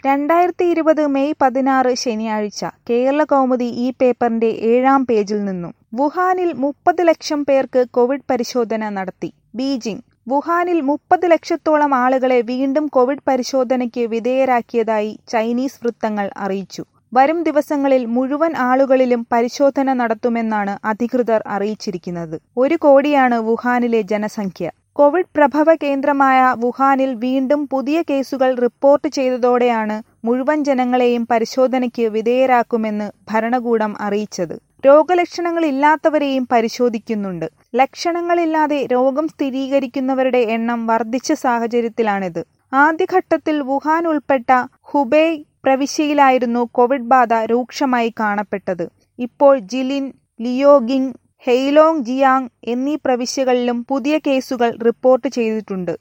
രണ്ടായിരത്തി ഇരുപത് മെയ് പതിനാറ് ശനിയാഴ്ച കേരളകൗമുദി ഈ പേപ്പറിന്റെ ഏഴാം പേജിൽ നിന്നും വുഹാനിൽ മുപ്പത് ലക്ഷം പേർക്ക് കോവിഡ് പരിശോധന നടത്തി ബീജിംഗ് വുഹാനിൽ മുപ്പത് ലക്ഷത്തോളം ആളുകളെ വീണ്ടും കോവിഡ് പരിശോധനയ്ക്ക് വിധേയരാക്കിയതായി ചൈനീസ് വൃത്തങ്ങൾ അറിയിച്ചു വരും ദിവസങ്ങളിൽ മുഴുവൻ ആളുകളിലും പരിശോധന നടത്തുമെന്നാണ് അധികൃതർ അറിയിച്ചിരിക്കുന്നത് ഒരു കോടിയാണ് വുഹാനിലെ ജനസംഖ്യ കോവിഡ് പ്രഭവ കേന്ദ്രമായ വുഹാനിൽ വീണ്ടും പുതിയ കേസുകൾ റിപ്പോർട്ട് ചെയ്തതോടെയാണ് മുഴുവൻ ജനങ്ങളെയും പരിശോധനയ്ക്ക് വിധേയരാക്കുമെന്ന് ഭരണകൂടം അറിയിച്ചത് രോഗലക്ഷണങ്ങളില്ലാത്തവരെയും പരിശോധിക്കുന്നുണ്ട് ലക്ഷണങ്ങളില്ലാതെ രോഗം സ്ഥിരീകരിക്കുന്നവരുടെ എണ്ണം വർദ്ധിച്ച സാഹചര്യത്തിലാണിത് ആദ്യഘട്ടത്തിൽ വുഹാൻ ഉൾപ്പെട്ട ഹുബേയ് പ്രവിശ്യയിലായിരുന്നു കോവിഡ് ബാധ രൂക്ഷമായി കാണപ്പെട്ടത് ഇപ്പോൾ ജിലിൻ ലിയോഗിങ് ഹെയ്ലോങ് ജിയാങ് എന്നീ പ്രവിശ്യകളിലും പുതിയ കേസുകൾ റിപ്പോർട്ട് ചെയ്തിട്ടുണ്ട്